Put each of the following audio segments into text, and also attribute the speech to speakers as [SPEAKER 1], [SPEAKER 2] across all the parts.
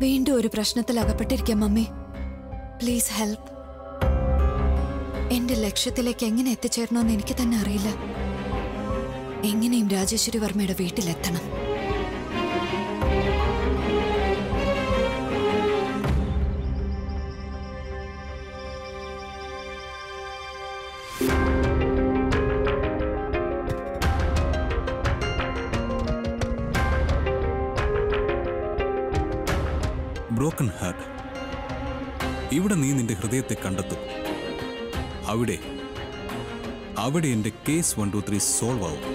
[SPEAKER 1] വീണ്ടും ഒരു പ്രശ്നത്തിൽ അകപ്പെട്ടിരിക്കാം മമ്മി പ്ലീസ് ഹെൽപ്പ് എന്റെ ലക്ഷ്യത്തിലേക്ക് എങ്ങനെ എത്തിച്ചേരണമെന്ന് എനിക്ക് തന്നെ അറിയില്ല എങ്ങനെയും രാജേശ്വരി വർമ്മയുടെ വീട്ടിലെത്തണം
[SPEAKER 2] ബ്രോക്കൺ ഹാർട്ട് ഇവിടെ നീ നിന്റെ ഹൃദയത്തെ കണ്ടെത്തും അവിടെ അവിടെ എന്റെ case one two three solve ആവും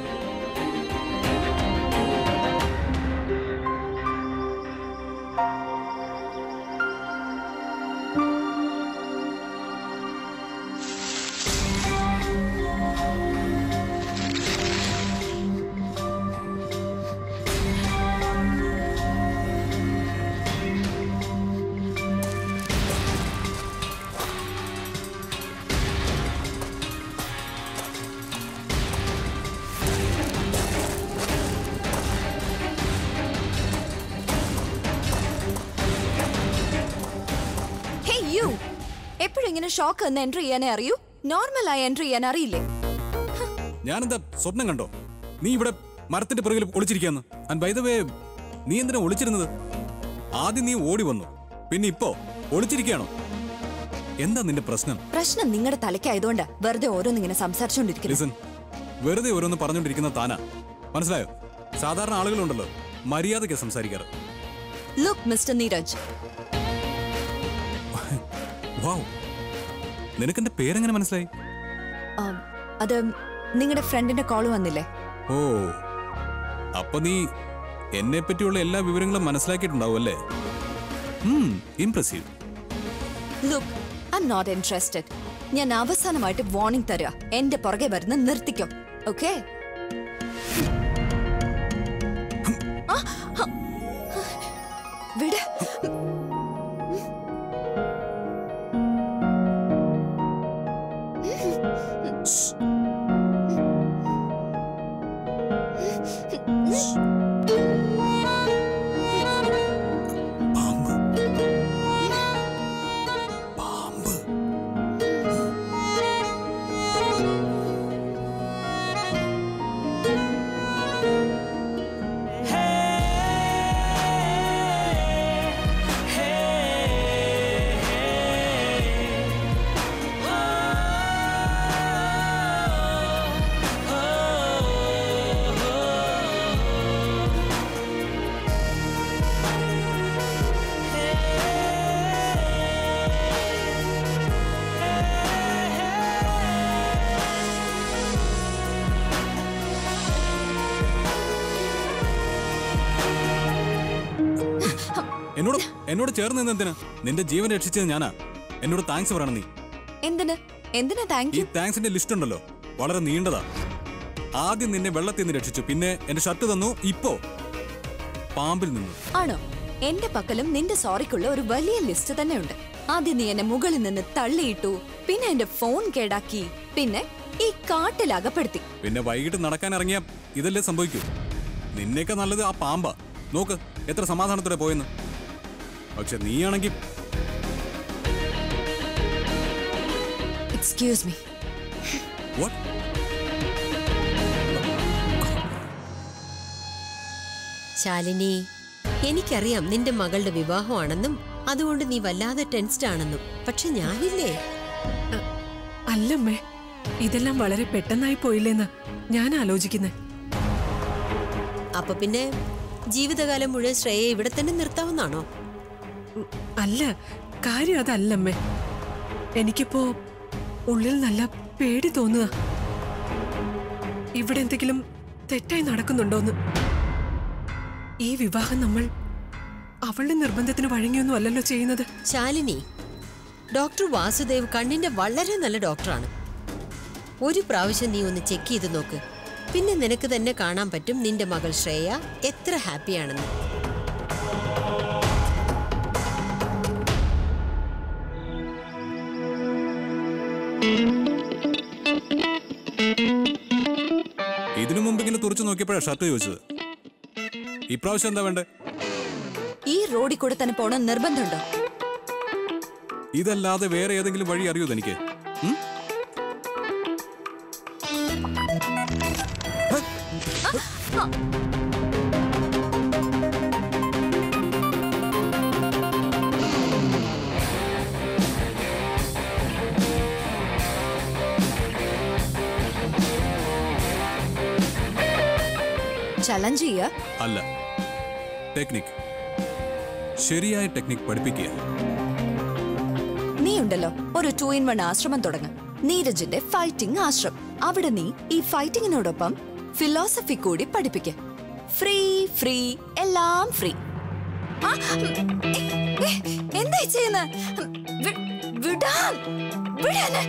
[SPEAKER 1] ഹേ യു എപ്പോഴും ഇങ്ങനെ ഷോക്ക് എന്ന് എൻട്രി ചെയ്യാനേ അറിയൂ നോർമലായി എൻട്രി ചെയ്യാൻ അറിയില്ലേ
[SPEAKER 2] ഞാനെന്താ സ്വപ്നം കണ്ടോ നീ ഇവിടെ മരത്തിന്റെ പുറകിൽ ഒളിച്ചിരിക്കാന്ന് ആൻഡ് ബൈ ദ വേ നീ എന്തിനാ ഒളിച്ചിരുന്നത് ആദ്യം നീ ഓടി വന്നു പിന്നെ ഇപ്പോ ഒളിച്ചിരിക്കുകയാണോ എന്താ നിന്റെ പ്രശ്നം
[SPEAKER 1] പ്രശ്നം നിങ്ങളുടെ തലയ്ക്കായതുകൊണ്ട് വെറുതെ ഓരോന്നിങ്ങനെ സംസാരിച്ചുകൊണ്ടിരിക്കുന്നു
[SPEAKER 2] ലിസൺ വെറുതെ ഓരോന്ന് പറഞ്ഞുകൊണ്ടിരിക്കുന്ന താനാ മനസ്സിലായോ സാധാരണ ആളുകളുണ്ടല്ലോ മര്യാദയ്ക്ക് സംസാരിക്കാറ്
[SPEAKER 1] ലുക്ക് മിസ്റ്റർ നീരജ്
[SPEAKER 2] വാവ് നിനക്കെന്റെ പേരെങ്ങനെ മനസ്സിലായി
[SPEAKER 1] ആം, അത് നിങ്ങളുടെ ഫ്രണ്ടിന്റെ കോൾ വന്നില്ലേ
[SPEAKER 2] ഓ അപ്പൊ നീ എന്നെ പറ്റിയുള്ള എല്ലാ വിവരങ്ങളും മനസ്സിലാക്കിയിട്ടുണ്ടാവും അല്ലേ impressive
[SPEAKER 1] look I'm not interested ഞാൻ അവസാനമായിട്ട് വാർണിംഗ് തരിക എന്റെ പുറകെ വരുന്ന നിർത്തിക്കോ ഓക്കെ വിട്
[SPEAKER 2] പാമ്പ് പാമ്പ് എന്നോട് എന്നോട് ചേർന്ന് നിന്ന് എന്തിനാ നിന്റെ ജീവൻ രക്ഷിച്ചത് ഞാനാ എന്നോട് താങ്ക്സ് പറയണം നീ
[SPEAKER 1] എന്തിന് എന്തിനാ താങ്ക്
[SPEAKER 2] ഈ
[SPEAKER 1] യു
[SPEAKER 2] താങ്ക്സിന്റെ ലിസ്റ്റ് ഉണ്ടല്ലോ വളരെ നീണ്ടതാ ആദ്യം നിന്നെ വെള്ളത്തിൽ നിന്ന് രക്ഷിച്ചു പിന്നെ എന്റെ ഷർട്ട് തന്നു ഇപ്പോ പാമ്പിൽ നിന്നു
[SPEAKER 1] ആണോ എന്റെ പക്കലും നിന്റെ സോറിക്കുള്ള ഒരു വലിയ ലിസ്റ്റ് തന്നെ ഉണ്ട് ആദ്യം നീ എന്നെ മുകളിൽ നിന്ന് തള്ളിയിട്ടു പിന്നെ എന്റെ ഫോൺ കേടാക്കി പിന്നെ ഈ കാട്ടിൽ അകപ്പെടുത്തി
[SPEAKER 2] പിന്നെ വൈകിട്ട് നടക്കാൻ ഇറങ്ങിയ ഇതല്ലേ സംഭവിക്കൂ നിന്നേക്കാ നല്ലത് ആ പാമ്പാ നോക്ക് എത്ര സമാധാനത്തോടെ പോയെന്ന് പക്ഷെ നീയാണെങ്കിൽ
[SPEAKER 1] എക്സ്ക്യൂസ് മീ
[SPEAKER 2] വാട്ട്
[SPEAKER 3] ശാലിനി എനിക്കറിയാം നിന്റെ മകളുടെ വിവാഹമാണെന്നും അതുകൊണ്ട് നീ വല്ലാതെ ടെൻസ്ഡ് ആണെന്നും പക്ഷെ ഞാനില്ലേ
[SPEAKER 4] അല്ലമ്മേ ഇതെല്ലാം വളരെ പെട്ടെന്നായി പോയില്ലേന്ന് ഞാൻ ആലോചിക്കുന്നേ
[SPEAKER 3] അപ്പൊ പിന്നെ ജീവിതകാലം മുഴുവൻ ശ്രേയെ ഇവിടെ തന്നെ നിർത്താവുന്നാണോ
[SPEAKER 4] ഉം, അല്ല കാര്യം അതല്ലമ്മേ എനിക്കിപ്പോ ഉള്ളിൽ നല്ല പേടി തോന്നുക ഇവിടെ എന്തെങ്കിലും തെറ്റായി നടക്കുന്നുണ്ടോന്ന് ഈ വിവാഹം നമ്മൾ അവളുടെ നിർബന്ധത്തിന് വഴങ്ങിയൊന്നും അല്ലല്ലോ ചെയ്യുന്നത്
[SPEAKER 3] ശാലിനി ഡോക്ടർ വാസുദേവ് കണ്ണിന്റെ വളരെ നല്ല ഡോക്ടറാണ് ഒരു പ്രാവശ്യം നീ ഒന്ന് ചെക്ക് ചെയ്ത് നോക്ക് പിന്നെ നിനക്ക് തന്നെ കാണാൻ പറ്റും നിന്റെ മകൾ ശ്രേയ എത്ര ഹാപ്പിയാണെന്ന്
[SPEAKER 2] ഇതിനു മുമ്പ് ഇങ്ങനെ തുറച്ചു നോക്കിയപ്പോഴാ ഷർട്ട് ചോദിച്ചത് ഇപ്രാവശ്യം എന്താ വേണ്ടേ
[SPEAKER 1] ഈ റോഡിൽ കൂടെ തന്നെ പോണം നിർബന്ധമുണ്ടോ
[SPEAKER 2] ഇതല്ലാതെ വേറെ ഏതെങ്കിലും വഴി അറിയോ എനിക്ക് ഉം?
[SPEAKER 1] ചലഞ്ച് ചെയ്യ
[SPEAKER 2] അല്ല ടെക്നിക് ശരിയായ ടെക്നിക് പഠിപ്പിക്കുക
[SPEAKER 1] നീ ഉണ്ടല്ലോ ഒരു ടു ഇൻ വൺ ആശ്രമം തുടങ്ങ നീരജിന്റെ ഫൈറ്റിംഗ് ആശ്രമം അവിടെ നീ ഈ ഫൈറ്റിങ്ങിനോടൊപ്പം ഫിലോസഫി കൂടി പഠിപ്പിക്ക ഫ്രീ ഫ്രീ എല്ലാം ഫ്രീ ആ, ഉം, ഏ, ഏ, എന്തായി ചെയ്യുന്ന വിടാൻ വിടാന്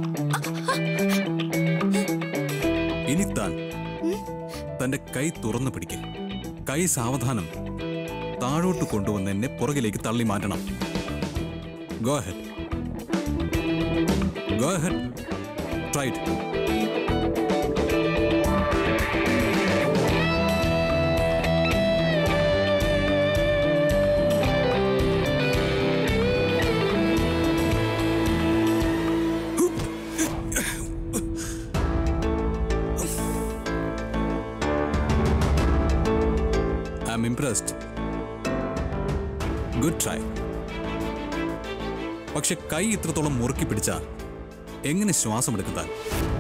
[SPEAKER 2] ഇനി താൻ തന്റെ കൈ തുറന്നു പിടിക്കുക കൈ സാവധാനം താഴോട്ട് കൊണ്ടുവന്ന് എന്നെ പുറകിലേക്ക് തള്ളി മാറ്റണം go ahead go ahead try it I'm impressed good try പക്ഷെ കൈ ഇത്രത്തോളം മുറുക്കി പിടിച്ച എങ്ങനെ ശ്വാസം എടുക്കുത്താൻ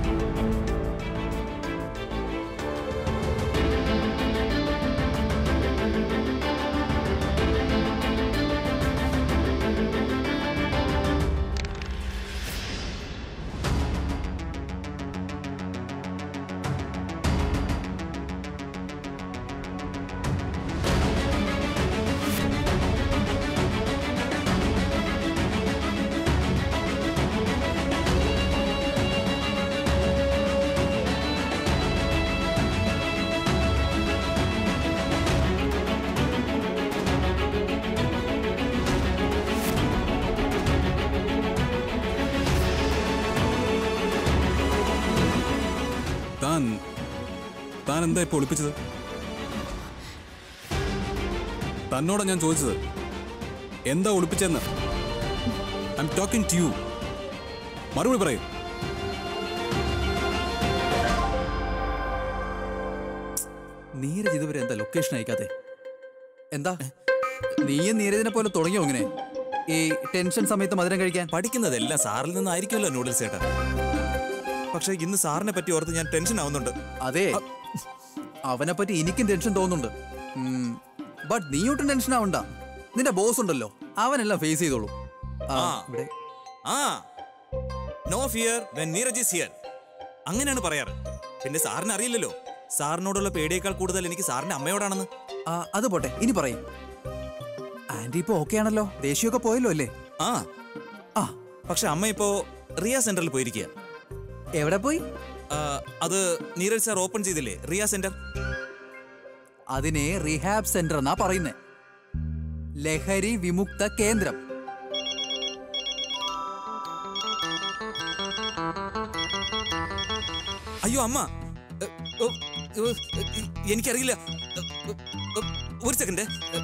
[SPEAKER 2] താൻ താൻ എന്താ ഇപ്പൊ ഒളിപ്പിച്ചത് തന്നോടാ ഞാൻ ചോദിച്ചത് എന്താ ഒളിപ്പിച്ചെന്ന് I'm talking to you മറുപടി പറയൂ
[SPEAKER 5] നീരജ് ഇതുവരെ എന്താ ലൊക്കേഷൻ അയക്കാതെ എന്താ നീയും നീരജിനെ പോലെ തുടങ്ങിയോ ഇങ്ങനെ ഈ ടെൻഷൻ സമയത്ത് മധുരം കഴിക്കാൻ
[SPEAKER 6] പഠിക്കുന്നതെല്ലാം സാറിൽ നിന്നായിരിക്കുമല്ലോ നൂഡിൽസ് ചേട്ടാ പക്ഷെ ഇന്ന് സാറിനെ പറ്റി ഓർത്ത് ഞാൻ ടെൻഷൻ ആവുന്നുണ്ട്
[SPEAKER 5] അതെ അവനെ പറ്റി എനിക്കും ടെൻഷൻ തോന്നുന്നുണ്ട് ബട്ട് നീ ഒട്ടും ടെൻഷൻ ആവണ്ട നിന്റെ ബോസ് ഉണ്ടല്ലോ അവനെല്ലാം ഫേസ് ചെയ്തോളൂ ആ,
[SPEAKER 6] ആ.
[SPEAKER 5] ഇവിടെ
[SPEAKER 6] ആ no fear when Neeraj is here അങ്ങനെയാണ് പറയാറ് പിന്നെ സാറിന് അറിയില്ലല്ലോ സാറിനോടുള്ള പേടിയേക്കാൾ കൂടുതൽ എനിക്ക് സാറിന്റെ അമ്മയോടാണെന്ന്
[SPEAKER 5] ആ, അത് പോട്ടെ ഇനി പറയും ആന്റി ഇപ്പൊ ഓക്കെ ആണല്ലോ ദേഷ്യമൊക്കെ പോയല്ലോ അല്ലേ
[SPEAKER 6] ആ
[SPEAKER 5] ആ
[SPEAKER 6] പക്ഷെ അമ്മ ഇപ്പോ റിയ സെന്ററിൽ പോയിരിക്കുക
[SPEAKER 5] എവിടെ പോയി
[SPEAKER 6] അത് നീരജ് സാർ ഓപ്പൺ ചെയ്തില്ലേ റിയ സെന്റർ
[SPEAKER 5] അതിനെ റിഹാബ് സെന്റർ എന്നാ പറയുന്നേ ലഹരി വിമുക്ത കേന്ദ്രം
[SPEAKER 6] അയ്യോ അമ്മ എ, ഓ, ഓ, എനിക്കറിയില്ല എ, ഓ, ഒരു സെക്കൻഡ്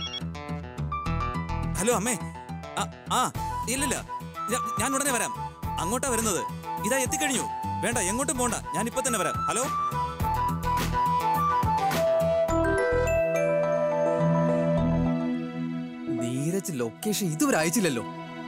[SPEAKER 6] ഹലോ അമ്മേ ആ, ആ ഇല്ലില്ല ഞാ- ഞാൻ ഉടനെ വരാം അങ്ങോട്ടാ വരുന്നത് ഇതാ എത്തിക്കഴിഞ്ഞു വേണ്ട എങ്ങോട്ടും പോണ്ട ഞാൻ ഇപ്പൊ തന്നെ വരാം ഹലോ
[SPEAKER 5] നീരജ് ലൊക്കേഷൻ ഇതുവരെ അയച്ചില്ലല്ലോ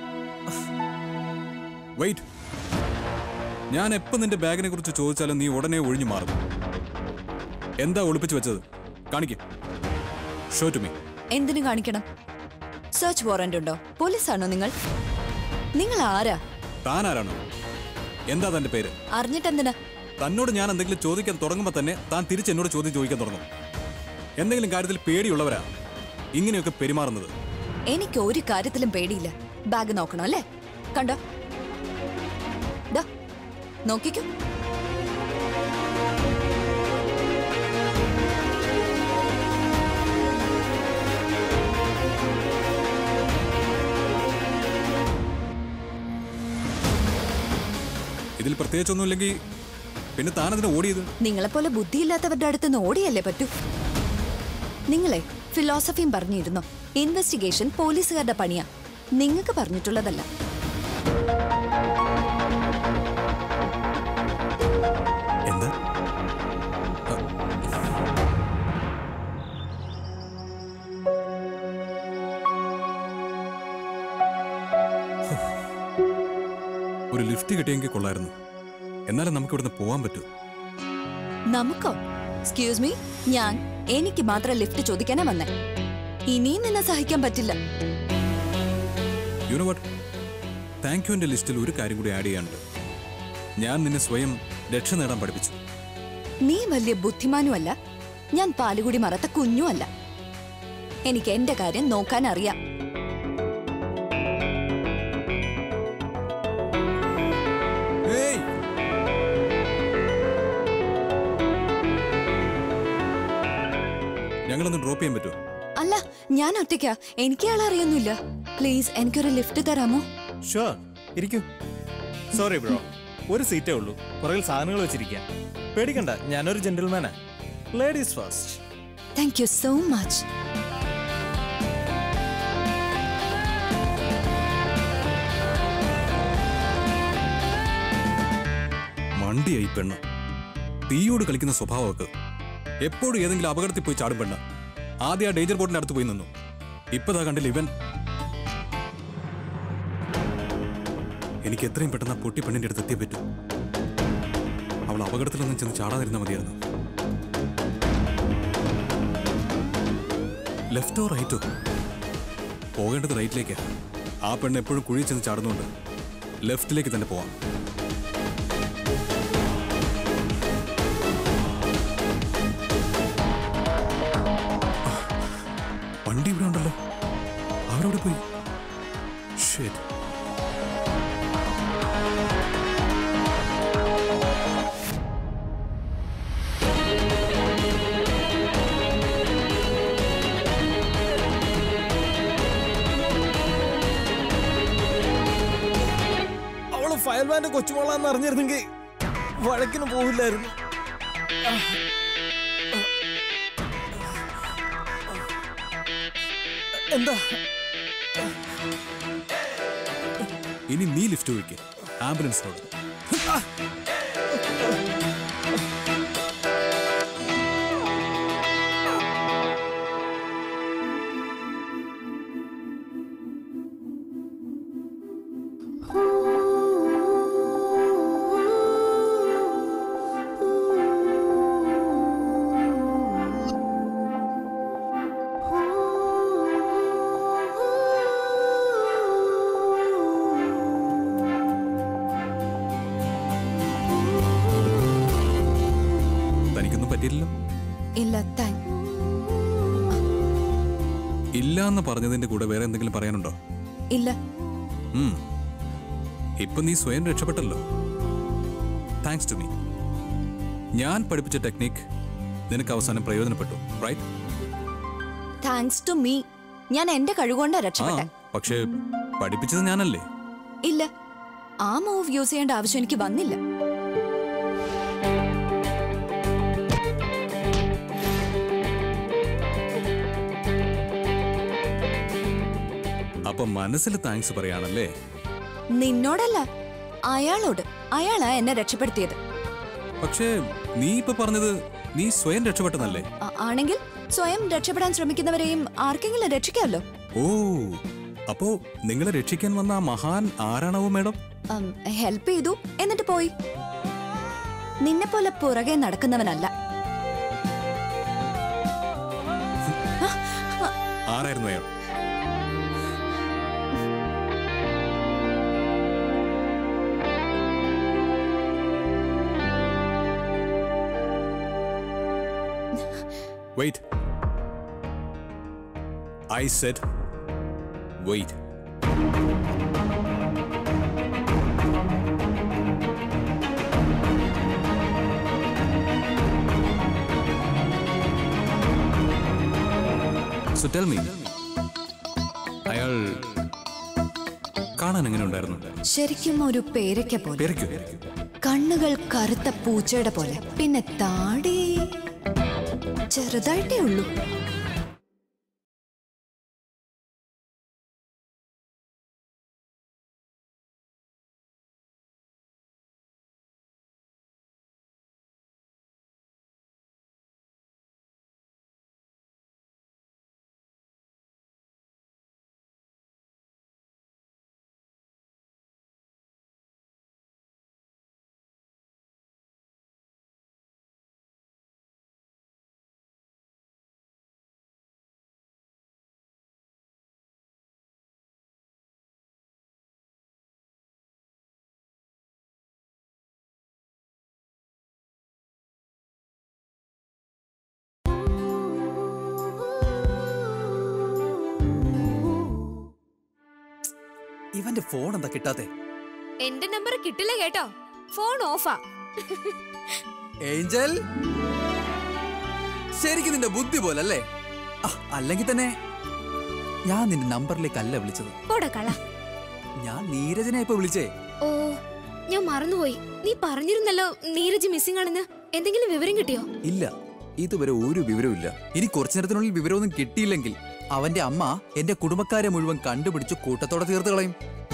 [SPEAKER 2] വെയിറ്റ് ഞാൻ എപ്പോൾ നിന്റെ ബാഗിനെ കുറിച്ച് ചോദിച്ചാലും നീ ഉടനെ ഒഴിഞ്ഞു മാറും എന്താ ഒളിപ്പിച്ചു വെച്ചത് കാണിക്ക് ഷോ ടു മീ
[SPEAKER 1] എന്തിനു കാണിക്കണം സെർച്ച് വാറന്റ് ഉണ്ടോ പോലീസാണോ നിങ്ങൾ നിങ്ങൾ ആരാ
[SPEAKER 2] താൻ ആരാണ് എന്താ തന്റെ പേര്
[SPEAKER 1] അറിഞ്ഞിട്ടെന്തിനാ
[SPEAKER 2] തന്നോട് ഞാൻ എന്തെങ്കിലും ചോദിക്കാൻ തുടങ്ങുമ്പോൾ തന്നെ താൻ തിരിച്ച് എന്നോട് ചോദ്യം ചോദിക്കാൻ തുടങ്ങും എന്തെങ്കിലും കാര്യത്തിൽ പേടിയുള്ളവരാ ഇങ്ങനെയൊക്കെ പെരുമാറുന്നത്
[SPEAKER 1] എനിക്ക് ഒരു കാര്യത്തിലും പേടിയില്ല ബാഗ് നോക്കണം അല്ലേ കണ്ടോ ദാ, നോക്കിക്കോ
[SPEAKER 2] ഇതിൽ പ്രത്യേകിച്ചൊന്നുമില്ലെങ്കിൽ പിന്നെ താൻ അതിന് ഓടിയത്
[SPEAKER 1] നിങ്ങളെപ്പോലെ ബുദ്ധിയില്ലാത്തവരുടെ അടുത്തുനിന്ന് ഓടിയല്ലേ പറ്റൂ നിങ്ങളെ ഫിലോസഫിയും പറഞ്ഞിരുന്നു ഇൻവെസ്റ്റിഗേഷൻ പോലീസുകാരുടെ പണിയാ നിങ്ങൾക്ക് പറഞ്ഞിട്ടുള്ളതല്ല
[SPEAKER 2] എന്താ ഒരു ലിഫ്റ്റ് കിട്ടിയെങ്കിൽ കൊള്ളായിരുന്നു എന്നാലും നമുക്ക് ഇവിടുന്ന് പോവാൻ പറ്റൂ
[SPEAKER 1] നമുക്കോ എക്സ്ക്യൂസ് മീ ഞാൻ എനിക്ക് മാത്രം ലിഫ്റ്റ് ചോദിക്കാനാ വന്നേ ഇനിയും നിന്നെ സഹിക്കാൻ പറ്റില്ല
[SPEAKER 2] യുനോ വട്ട് താങ്ക് യുവിന്റെ ലിസ്റ്റിൽ ഒരു കാര്യം കൂടി ആഡ് ചെയ്യാനുണ്ട് ഞാൻ നിന്നെ സ്വയം രക്ഷ നേടാൻ പഠിപ്പിച്ചു
[SPEAKER 1] നീ വലിയ ബുദ്ധിമാനുമല്ല ഞാൻ പാലുകുടി മറത്ത കുഞ്ഞുമല്ല എനിക്ക് എന്റെ കാര്യം നോക്കാൻ അറിയാം
[SPEAKER 2] ഏയ് ഞങ്ങളൊന്ന് ഡ്രോപ്പ് ചെയ്യാൻ പറ്റുമോ
[SPEAKER 1] അല്ല ഞാൻ ഒറ്റയ്ക്കാ എനിക്ക് ആളെ അറിയൊന്നുമില്ല പ്ലീസ് എനിക്കൊരു ലിഫ്റ്റ് തരാമോ
[SPEAKER 7] ഷുവർ ഇരിക്കൂ സോറി ബ്രോ ഒരു സീറ്റേ ഉള്ളൂ പുറകിൽ സാധനങ്ങൾ വെച്ചിരിക്കുക പേടിക്കണ്ട ഞാനൊരു ജെന്റിൽമാനാ ladies first
[SPEAKER 1] thank you so much
[SPEAKER 2] മണ്ടിയായി പെണ്ണ് തീയോട് കളിക്കുന്ന സ്വഭാവമൊക്കെ എപ്പോഴും ഏതെങ്കിലും അപകടത്തിൽ പോയി ചാടും പെണ്ണ് ആദ്യം ആ ഡേഞ്ചർ ബോട്ടിന്റെ അടുത്ത് പോയി നിന്നു ഇപ്പതാ കണ്ടില്ല ഇവൻ എനിക്ക് എത്രയും പെട്ടെന്ന് ആ പൊട്ടി പെണ്ണിന്റെ അടുത്ത് എത്തിയേ പറ്റൂ അവൾ അപകടത്തിലൊന്നും ചെന്ന് ചാടാതിരുന്ന മതിയായിരുന്നു ലെഫ്റ്റോ റൈറ്റോ പോകേണ്ടത് റൈറ്റിലേക്കാ ആ പെണ്ണ് എപ്പോഴും കുഴിയിൽ ചെന്ന് ചാടുന്നുണ്ട് ലെഫ്റ്റിലേക്ക് തന്നെ പോവാം വണ്ടി ഇവിടെ ഉണ്ടല്ലോ അവരവിടെ പോയി Shit.
[SPEAKER 7] അവള് ഫയൽമാന്റെ കൊച്ചുമോളാന്ന് അറിഞ്ഞിരുന്നെങ്കിൽ വഴക്കിന് പോവില്ലായിരുന്നു എന്താ
[SPEAKER 2] ഇനി നീ ലിഫ്റ്റ് വിളിക്ക് ആംബുലൻസിനോട് തനിക്കൊന്നും പറ്റിയില്ലല്ലോ
[SPEAKER 1] ഇല്ല താങ്ക്
[SPEAKER 2] ഇല്ല എന്ന് പറഞ്ഞതിന്റെ കൂടെ വേറെ എന്തെങ്കിലും പറയാനുണ്ടോ
[SPEAKER 1] ഇല്ല
[SPEAKER 2] ഉം. ഇപ്പൊ നീ സ്വയം രക്ഷപ്പെട്ടല്ലോ താങ്ക്സ് ടു മീ ഞാൻ പഠിപ്പിച്ച ടെക്നിക് നിനക്ക് അവസാനം പ്രയോജനപ്പെട്ടു റൈറ്റ്
[SPEAKER 1] താങ്ക്സ് ടു മീ ഞാൻ എന്റെ കഴിവുകൊണ്ടാ
[SPEAKER 2] ആ
[SPEAKER 1] രക്ഷപ്പെട്ടെ
[SPEAKER 2] പക്ഷേ പഠിപ്പിച്ചത് ഞാനല്ലേ
[SPEAKER 1] ഇല്ല ആ മൂവ് യൂസ് ചെയ്യേണ്ട ആവശ്യം എനിക്ക് വന്നില്ല
[SPEAKER 2] അപ്പൊ മനസ്സിൽ താങ്ക്സ് പറയാണല്ലേ
[SPEAKER 1] നിന്നോടല്ല അയാളോട് അയാളാ എന്നെ രക്ഷപ്പെടുത്തിയത്
[SPEAKER 2] പക്ഷേ നീ ഇപ്പൊ പറഞ്ഞത് നീ സ്വയം രക്ഷപ്പെട്ടതല്ലേ
[SPEAKER 1] ആ- ആണെങ്കിൽ സ്വയം രക്ഷപ്പെടാൻ ശ്രമിക്കുന്നവരെയും ആർക്കെങ്കിലും രക്ഷിക്കാമല്ലോ
[SPEAKER 2] ഓ അപ്പോ നിങ്ങളെ രക്ഷിക്കാൻ വന്ന ആ മഹാൻ ആരാണാവോ മേഡം
[SPEAKER 1] ഹെൽപ്പ് ചെയ്തു എന്നിട്ട് പോയി നിന്നെ പോലെ പുറകെ നടക്കുന്നവനല്ല
[SPEAKER 2] ആരായിരുന്നു അയാൾ Wait. I said, wait. So tell me, അയാൾ കാണാൻ എങ്ങനെ ഉണ്ടായിരുന്നു
[SPEAKER 1] ശരിക്കും ഒരു പേരയ്ക്ക പോലെ
[SPEAKER 2] പേരയ്ക്കോ
[SPEAKER 1] കണ്ണുകൾ കറുത്ത പൂച്ചയുടെ പോലെ പിന്നെ താടി ചെറുതായിട്ടേ ഉള്ളൂ
[SPEAKER 5] ഇവന്റെ ഫോൺ എന്താ കിട്ടാത്തെ
[SPEAKER 8] എന്റെ നമ്പർ കിട്ടില്ല കേട്ടോ ഫോൺ ഓഫാ
[SPEAKER 5] ഏഞ്ചൽ ശരിക്കും നിന്റെ ബുദ്ധി പോലല്ലേ ആ, അല്ലെങ്കിൽ തന്നെ ഞാൻ നിന്റെ നമ്പറിലേക്കല്ല വിളിച്ചത്
[SPEAKER 8] പോടാ കള
[SPEAKER 5] ഞാൻ നീരജനെ ഇപ്പൊ വിളിച്ചേ
[SPEAKER 8] ഓ ഞാൻ മറന്നുപോയി നീ പറഞ്ഞിരുന്നല്ലോ നീരജ് മിസ്സിംഗ് ആണെന്ന് എന്തെങ്കിലും വിവരം കിട്ടിയോ
[SPEAKER 5] ഇല്ല ഇതുവരെ ഒരു വിവരവും ഇല്ല ഇനി കുറച്ചു നേരത്തിനുള്ളിൽ വിവരമൊന്നും കിട്ടിയില്ലെങ്കിൽ അവന്റെ അമ്മ എന്റെ കുടുംബക്കാരെ മുഴുവൻ കണ്ടുപിടിച്ച് കൂട്ടത്തോടെ തീർത്ത് കളയും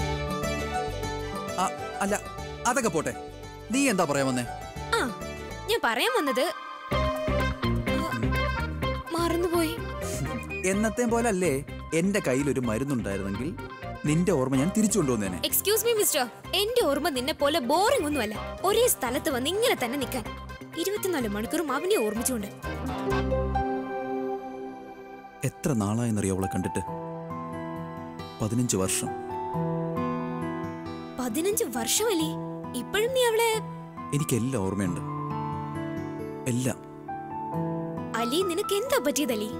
[SPEAKER 5] ആ, അല്ല അതൊക്കെ പോട്ടെ നീ എന്താ പറയാൻ വന്നേ
[SPEAKER 8] ആ ഞാൻ പറയാൻ വന്നത് ആ, മറന്നുപോയി
[SPEAKER 5] എന്നത്തെ പോലെ അല്ലേ എന്റെ കയ്യിൽ ഒരു മരുന്നുണ്ടായിരുന്നെങ്കിൽ നിന്റെ ഓർമ്മ ഞാൻ തിരിച്ചു കൊണ്ടുവന്നേനെ
[SPEAKER 8] എക്സ്ക്യൂസ് മീ മിസ്റ്റർ എന്റെ ഓർമ്മ നിന്നെ പോലെ ബോറിംഗ് ഒന്നുമല്ല ഒരേ സ്ഥലത്ത് വന്ന് ഇങ്ങനെ തന്നെ നിൽക്കാൻ ഇരുപത്തിനാല് മണിക്കൂറും അവനെ ഓർമ്മിച്ചുകൊണ്ട്
[SPEAKER 5] എത്ര നാളായെന്നറിയോ അവളെ കണ്ടിട്ട് പതിനഞ്ച് വർഷം
[SPEAKER 8] പതിനഞ്ച് വർഷമല്ലേ ഇപ്പോഴും നീ അവളെ
[SPEAKER 5] എനിക്കെല്ലാം ഓർമ്മയുണ്ട് എല്ലാം
[SPEAKER 8] അലി നിനക്ക് എന്താ പറ്റിയത് അലി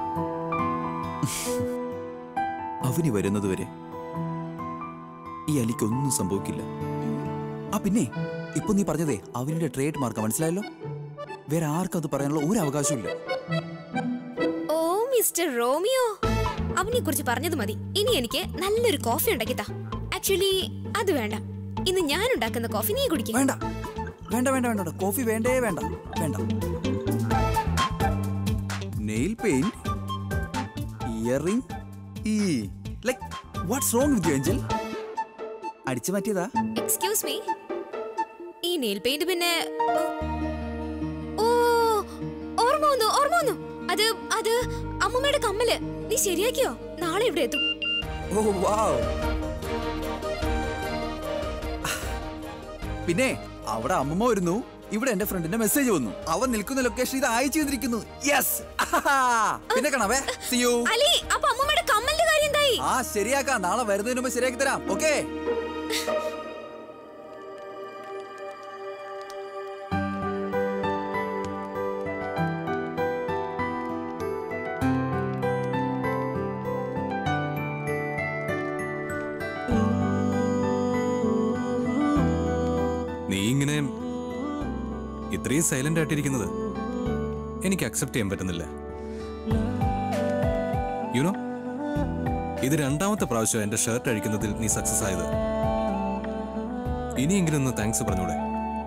[SPEAKER 5] അവനി വരുന്നതുവരെ ഈ അലിക്കൊന്നും സംഭവിക്കില്ല ആ പിന്നെ ഇപ്പൊ നീ പറഞ്ഞതേ അവരുടെ ട്രേഡ് മാർക്ക് മനസ്സിലായല്ലോ വേറെ ആർക്കും അത് പറയാനുള്ള ഒരു അവകാശമില്ല
[SPEAKER 8] ഓ മിസ്റ്റർ റോമിയോ അവനെ കുറിച്ച് പറഞ്ഞത് മതി ഇനി എനിക്ക് നല്ലൊരു കോഫി ഉണ്ടാക്കി താ ആക്ച്വലി അത് വേണ്ട ഇന്ന് ഞാൻ ഉണ്ടാക്കുന്ന കോഫി നീ കുടിക്കും
[SPEAKER 5] വേണ്ട വേണ്ട വേണ്ട വേണ്ട കോഫി വേണ്ടേ വേണ്ട വേണ്ട നെയിൽ പെയിന്റ് ഇയറിംഗ് ഈ like what's wrong with you angel അടിച്ചു മാറ്റിയതാ
[SPEAKER 8] എക്സ്ക്യൂസ് മീ ഈ നെയിൽ പെയിന്റ് പിന്നെ ഓ ഓർമ്മ വന്നു ഓർമ്മ വന്നു അത് അത് അമ്മമ്മയുടെ കമ്മല് നീ ശരിയാക്കിയോ നാളെ ഇവിടെ എത്തും
[SPEAKER 5] ഓ വാവ് പിന്നെ അവിടെ അമ്മമ്മ വരുന്നു ഇവിടെ എന്റെ ഫ്രണ്ടിന്റെ മെസ്സേജ് വന്നു അവൻ നിൽക്കുന്ന ലൊക്കേഷൻ ഇത് അയച്ചു തന്നിരിക്കുന്നു യെസ് പിന്നെ കാണാവേ സി യു
[SPEAKER 8] അലി അപ്പൊ അമ്മമ്മയുടെ കമ്മലിന്റെ കാര്യം എന്തായി
[SPEAKER 5] ആ ശരിയാക്കാം നാളെ വരുന്നതിന് മുമ്പ് ശരിയാക്കി തരാം ഓക്കേ
[SPEAKER 2] നീ ഇങ്ങനെ ഇത്രയും സൈലന്റ് ആയിട്ടിരിക്കുന്നത് എനിക്ക് അക്സെപ്റ്റ് ചെയ്യാൻ പറ്റുന്നില്ല യുനോ ഇത് രണ്ടാമത്തെ പ്രാവശ്യം എന്റെ ഷർട്ട് അഴിക്കുന്നതിൽ നീ സക്സസ് ആയത് ഇനിയെങ്കിലും ഒന്ന് താങ്ക്സ് പറഞ്ഞൂടെ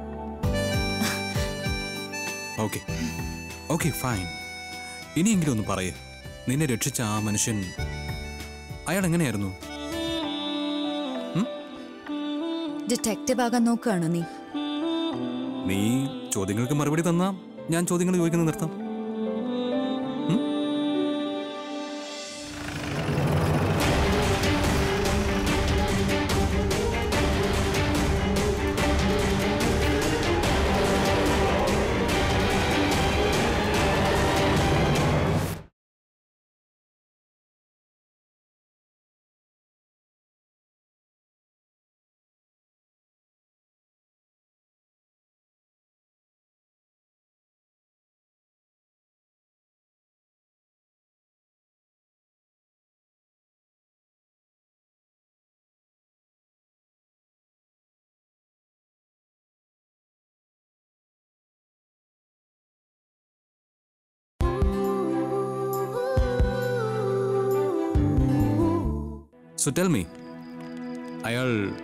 [SPEAKER 2] ഓക്കെ ഓക്കെ ഫൈൻ ഇനിയെങ്കിലും ഒന്ന് പറയേ നിന്നെ രക്ഷിച്ച ആ മനുഷ്യൻ അയാൾ എങ്ങനെയായിരുന്നു
[SPEAKER 1] ഡിറ്റക്റ്റീവ് ആകാൻ നോക്കുകയാണോ നീ
[SPEAKER 2] നീ ചോദ്യങ്ങൾക്ക് മറുപടി തന്നാ ഞാൻ ചോദ്യങ്ങൾ ചോദിക്കുന്നത് നിർത്താം ഉം? സോ ടെൽ മീ അയാൾ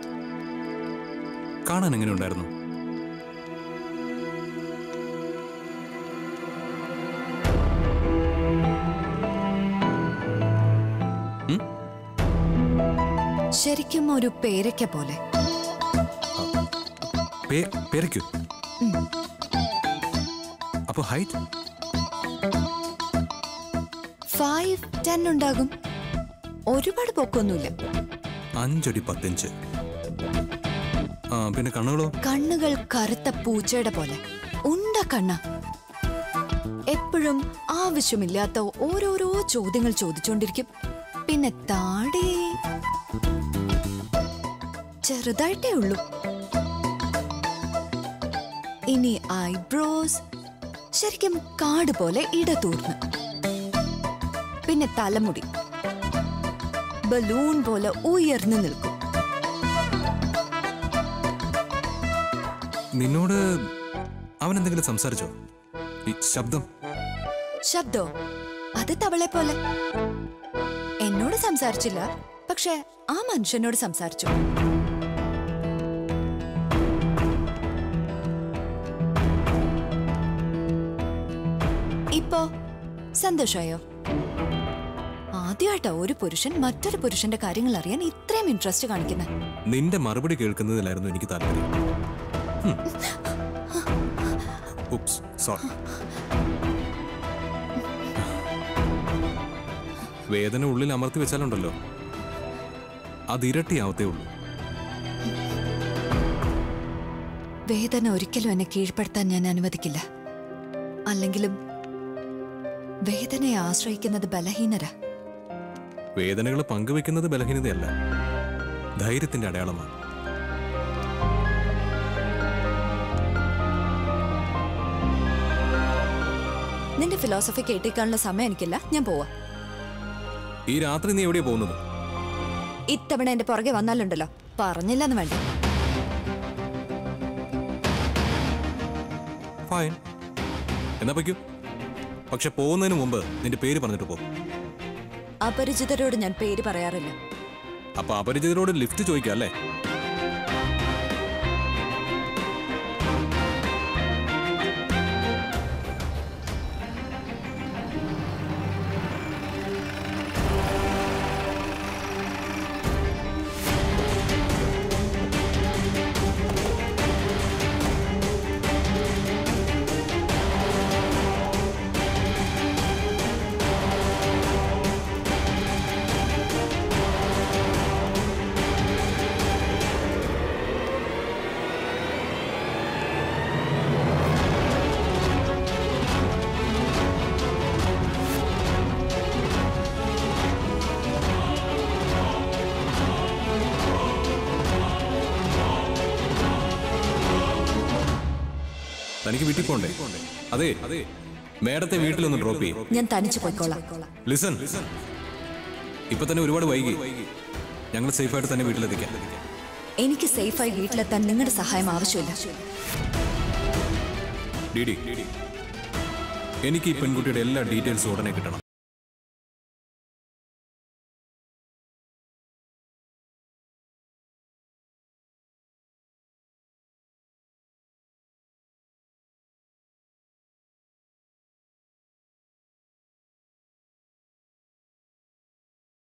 [SPEAKER 2] കാണാൻ എങ്ങനെ ഉണ്ടായിരുന്നു
[SPEAKER 1] ശരിക്കും ഒരു പേരയ്ക്ക പോലെ
[SPEAKER 2] പേ- പേരയ്ക്കോ അപ്പൊ ഹൈറ്റ്
[SPEAKER 1] ഫൈവ് ടെൻ ഉണ്ടാകും ഒരുപാട് പൊക്കൊന്നുമില്ല
[SPEAKER 2] അഞ്ചടി പത്തിഞ്ച് ആ പിന്നെ കണ്ണുകളോ
[SPEAKER 1] കണ്ണുകൾ കറുത്ത പൂച്ചയുടെ പോലെ ഉണ്ട കണ്ണ എപ്പോഴും ആവശ്യമില്ലാത്ത ഓരോരോ ചോദ്യങ്ങൾ ചോദിച്ചുകൊണ്ടിരിക്കും പിന്നെ താടി ചെറുതായിട്ടേ ഉള്ളൂ ഇനി ഐബ്രോസ് ശരിക്കും കാട് പോലെ ഇടതൂർന്ന് പിന്നെ തലമുടി ബലൂൺ പോലെ ഉയർന്നു നിൽക്കും
[SPEAKER 2] നിന്നോട് അവൻ എന്തെങ്കിലും സംസാരിച്ചോ ഈ ശബ്ദം
[SPEAKER 1] ശബ്ദോ അത് തവളെ പോലെ എന്നോട് സംസാരിച്ചില്ല പക്ഷെ ആ മനുഷ്യനോട് സംസാരിച്ചു ഇപ്പോ സന്തോഷമായോ ആദ്യമായിട്ടാ ഒരു പുരുഷൻ മറ്റൊരു പുരുഷന്റെ കാര്യങ്ങൾ അറിയാൻ ഇത്രയും ഇൻട്രസ്റ്റ് കാണിക്കുന്നത്
[SPEAKER 2] നിന്റെ മറുപടി കേൾക്കുന്നതിലായിരുന്നു എനിക്ക് താല്പര്യം ഉപ്സ് സോറി വേദന ഉള്ളിൽ അമർത്തി വെച്ചാലുണ്ടല്ലോ അത് ഇരട്ടിയാവത്തേ ഉള്ളൂ
[SPEAKER 1] വേദന ഒരിക്കലും എന്നെ കീഴ്പ്പെടുത്താൻ ഞാൻ അനുവദിക്കില്ല അല്ലെങ്കിലും വേദനയെ ആശ്രയിക്കുന്നത് ബലഹീനരാ
[SPEAKER 2] വേദനകൾ പങ്കുവെക്കുന്നത് ബലഹീനതയല്ല ധൈര്യത്തിന്റെ അടയാളമാണ്
[SPEAKER 1] നിന്റെ ഫിലോസഫി കേട്ടിക്കാനുള്ള സമയം എനിക്കില്ല ഞാൻ പോവാ
[SPEAKER 2] ഈ രാത്രി നീ എവിടെയാ പോകുന്നത്
[SPEAKER 1] ഇത്തവണ എന്റെ പുറകെ വന്നാലുണ്ടല്ലോ പറഞ്ഞില്ലെന്ന് വേണ്ട
[SPEAKER 2] ഫൈൻ എന്നാ പറ്റൂ പക്ഷെ പോകുന്നതിന് മുമ്പ് നിന്റെ പേര് പറഞ്ഞിട്ട് പോ
[SPEAKER 1] അപരിചിതരോട് ഞാൻ പേര് പറയാറില്ല
[SPEAKER 2] അപ്പൊ അപരിചിതരോട് ലിഫ്റ്റ് ചോദിക്കാം അല്ലേ തനിക്ക് വീട്ടിൽ പോണ്ടേ അതെ അതെ മേഡത്തെ വീട്ടിലൊന്ന് ഡ്രോപ്പ് ചെയ്യും
[SPEAKER 1] ഞാൻ തനിച്ചു പോയിക്കോളാം
[SPEAKER 2] ലിസൺ ഇപ്പൊ തന്നെ ഒരുപാട് വൈകി ഞങ്ങൾ സേഫായിട്ട് തന്നെ വീട്ടിലെത്തിക്കാം
[SPEAKER 1] എനിക്ക് സേഫായി വീട്ടിലെത്താൻ നിങ്ങളുടെ സഹായം ആവശ്യമില്ല
[SPEAKER 2] ഡി ഡി എനിക്ക് ഈ പെൺകുട്ടിയുടെ എല്ലാ ഡീറ്റെയിൽസും ഉടനെ കിട്ടണം